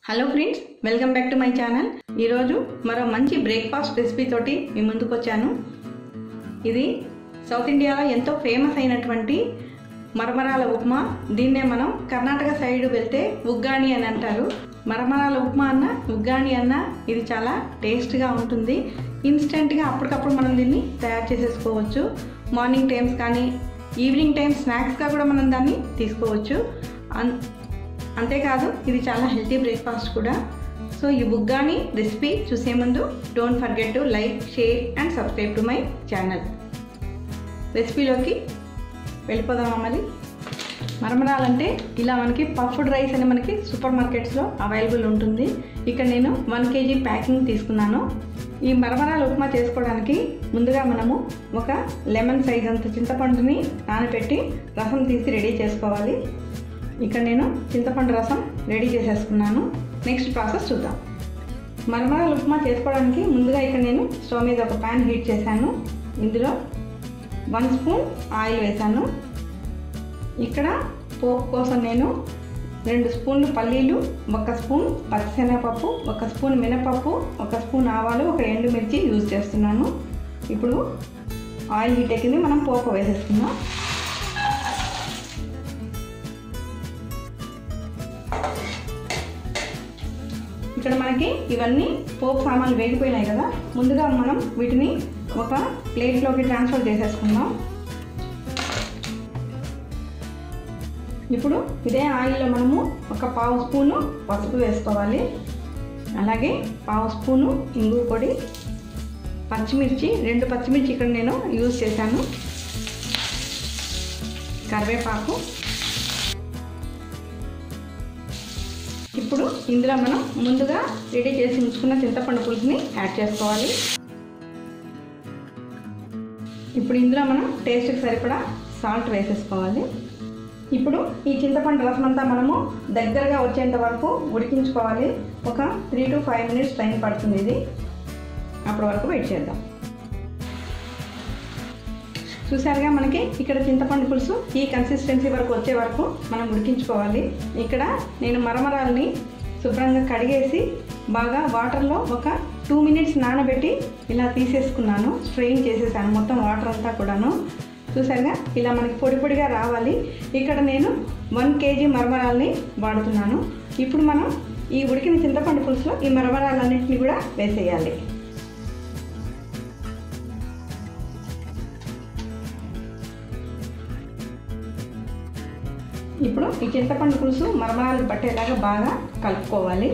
hello friends welcome back to my channel ఈరోజు మరో మంచి బ్రేక్ఫాస్ట్ రెసిపీ తోటి మీ ముందుకు వచ్చాను ఇది సౌత్ ఇండియాలో ఎంతో ఫేమస్ అయినటువంటి మరమరాల ఉప్మా దీన్నే మనం కర్ణాటక సైడ్ వెళ్తే ఉగ్గాని అని అంటారు మరమరాల ఉప్మా అన్న ఉగ్గాని అన్న ఇది చాలా టేస్ట్గా ఉంటుంది ఇన్స్టెంట్గా అప్పటికప్పుడు మనం దీన్ని తయారు చేసేసుకోవచ్చు మార్నింగ్ టైమ్స్ కానీ ఈవినింగ్ టైం స్నాక్స్గా కూడా మనం దాన్ని తీసుకోవచ్చు అన్ అంతేకాదు ఇది చాలా హెల్తీ బ్రేక్ఫాస్ట్ కూడా సో ఈ బుగ్గాని రెసిపీ చూసే ముందు don't forget to like share and subscribe to my channel రెసిపీలోకి వెళ్ళిపోదామా మరి మరమరాలంటే ఇలా మనకి పఫ్డ్ రైస్ అని మనకి సూపర్ మార్కెట్స్లో అవైలబుల్ ఉంటుంది ఇక్కడ నేను వన్ కేజీ ప్యాకింగ్ తీసుకున్నాను ఈ మరమరాల ఉప్మా చేసుకోవడానికి ముందుగా మనము ఒక లెమన్ సైజ్ అంత చింతపండుని నానబెట్టి రసం తీసి రెడీ చేసుకోవాలి ఇక్కడ నేను చింతపండు రసం రెడీ చేసేసుకున్నాను నెక్స్ట్ ప్రాసెస్ చూద్దాం మరమరాల ఉప్మా చేసుకోవడానికి ముందుగా ఇక్కడ నేను స్టవ్ మీద ఒక ప్యాన్ హీట్ చేశాను ఇందులో వన్ స్పూన్ ఆయిల్ వేశాను ఇక్కడ పోపు కోసం నేను రెండు స్పూన్లు పల్లీలు ఒక స్పూన్ పచ్చిశనగపప్పు ఒక స్పూన్ మినపప్పు ఒక స్పూన్ ఆవాలు ఒక ఎండుమిర్చి యూజ్ చేస్తున్నాను ఇప్పుడు ఆయిల్ హీట్ ఎక్కింది మనం పోపు వేసేసుకుందాం ఇక్కడ మనకి ఇవన్నీ పోపు సామాన్లు వేగిపోయినాయి కదా ముందుగా మనం వీటిని ఒక ప్లేట్లోకి ట్రాన్స్ఫర్ చేసేసుకుందాం ఇప్పుడు ఇదే ఆయిల్లో మనము ఒక పావు స్పూను పసుపు వేసుకోవాలి అలాగే పావు స్పూను ఇంగు పొడి పచ్చిమిర్చి రెండు పచ్చిమిర్చి ఇక్కడ నేను యూజ్ చేశాను కరివేపాకు ఇప్పుడు ఇందులో మనం ముందుగా రెడీ చేసి ఉంచుకున్న చింతపండు పులుసుని యాడ్ చేసుకోవాలి ఇప్పుడు ఇందులో మనం టేస్ట్కి సరిపడా సాల్ట్ వేసేసుకోవాలి ఇప్పుడు ఈ చింతపండు రసం అంతా మనము దగ్గరగా వచ్చేంత వరకు ఉడికించుకోవాలి ఒక three to five minutes time పడుతుంది ఇది అప్పటి వరకు వెయిట్ చేద్దాం చూసారుగా మనకి ఇక్కడ చింతపండు పులుసు ఈ కన్సిస్టెన్సీ వరకు వచ్చే వరకు మనం ఉడికించుకోవాలి ఇక్కడ నేను మరమరాల్ని శుభ్రంగా కడిగేసి బాగా వాటర్లో ఒక టూ మినిట్స్ నానబెట్టి ఇలా తీసేసుకున్నాను స్ట్రెయిన్ చేసేసాను మొత్తం వాటర్ అంతా కూడాను చూసారుగా ఇలా మనకి పొడి పొడిగా రావాలి ఇక్కడ నేను వన్ కేజీ మరమరాల్ని వాడుతున్నాను ఇప్పుడు మనం ఈ ఉడికిన చింతపండు పులుసులో ఈ మరమరాలన్నింటినీ కూడా వేసేయాలి ఇప్పుడు ఈ చింతపండు పులుసు మరమరాలు పట్టేలాగా బాగా కలుపుకోవాలి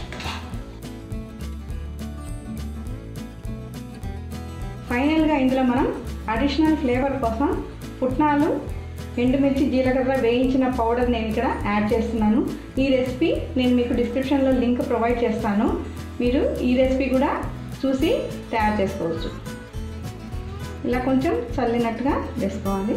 ఫైనల్గా ఇందులో మనం అడిషనల్ ఫ్లేవర్ కోసం పుట్నాలు ఎండుమిర్చి జీలకర్ర వేయించిన పౌడర్ నేను ఇక్కడ యాడ్ చేస్తున్నాను ఈ రెసిపీ నేను మీకు డిస్క్రిప్షన్లో లింక్ ప్రొవైడ్ చేస్తాను మీరు ఈ రెసిపీ కూడా చూసి తయారు చేసుకోవచ్చు ఇలా కొంచెం చల్లినట్టుగా వేసుకోవాలి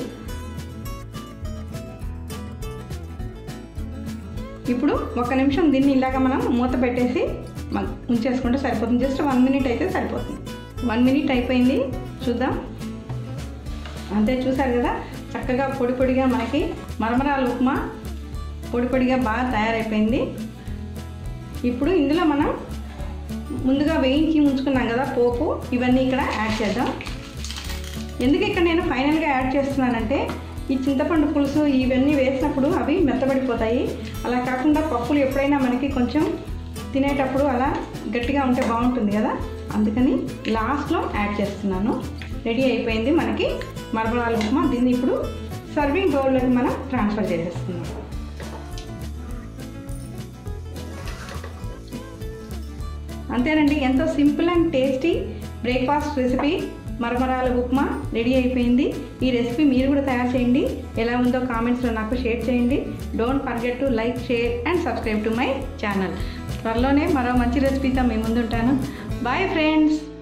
ఇప్పుడు ఒక నిమిషం దీన్ని ఇలాగ మనం మూత పెట్టేసి ఉంచేసుకుంటే సరిపోతుంది జస్ట్ వన్ మినిట్ అయితే సరిపోతుంది వన్ మినిట్ అయిపోయింది చూద్దాం అంతే చూసారు కదా చక్కగా పొడి పొడిగా మనకి మరమరాల ఉప్మా పొడి పొడిగా బాగా తయారైపోయింది ఇప్పుడు ఇందులో మనం ముందుగా వేయించి ఉంచుకున్నాం కదా పోపు ఇవన్నీ ఇక్కడ యాడ్ చేద్దాం ఎందుకు ఇక్కడ నేను ఫైనల్గా యాడ్ చేస్తున్నానంటే ఈ చింతపండు పులుసు ఇవన్నీ వేసినప్పుడు అవి మెత్తబడిపోతాయి అలా కాకుండా పప్పులు ఎప్పుడైనా మనకి కొంచెం తినేటప్పుడు అలా గట్టిగా ఉంటే బాగుంటుంది కదా అందుకని లాస్ట్లో యాడ్ చేస్తున్నాను రెడీ అయిపోయింది మనకి మరమరాల ఉప్మా దీన్ని ఇప్పుడు సర్వింగ్ బౌల్లోకి మనం ట్రాన్స్ఫర్ చేసేస్తున్నాం అంతేనండి ఎంతో simple and tasty breakfast recipe మరమరాల ఉప్మా రెడీ అయిపోయింది ఈ రెసిపీ మీరు కూడా తయారు చేయండి ఎలా ఉందో కామెంట్స్లో నాకు షేర్ చేయండి don't forget to like share and subscribe to my channel త్వరలోనే మరో మంచి రెసిపీతో మీ ముందుంటాను బాయ్ ఫ్రెండ్స్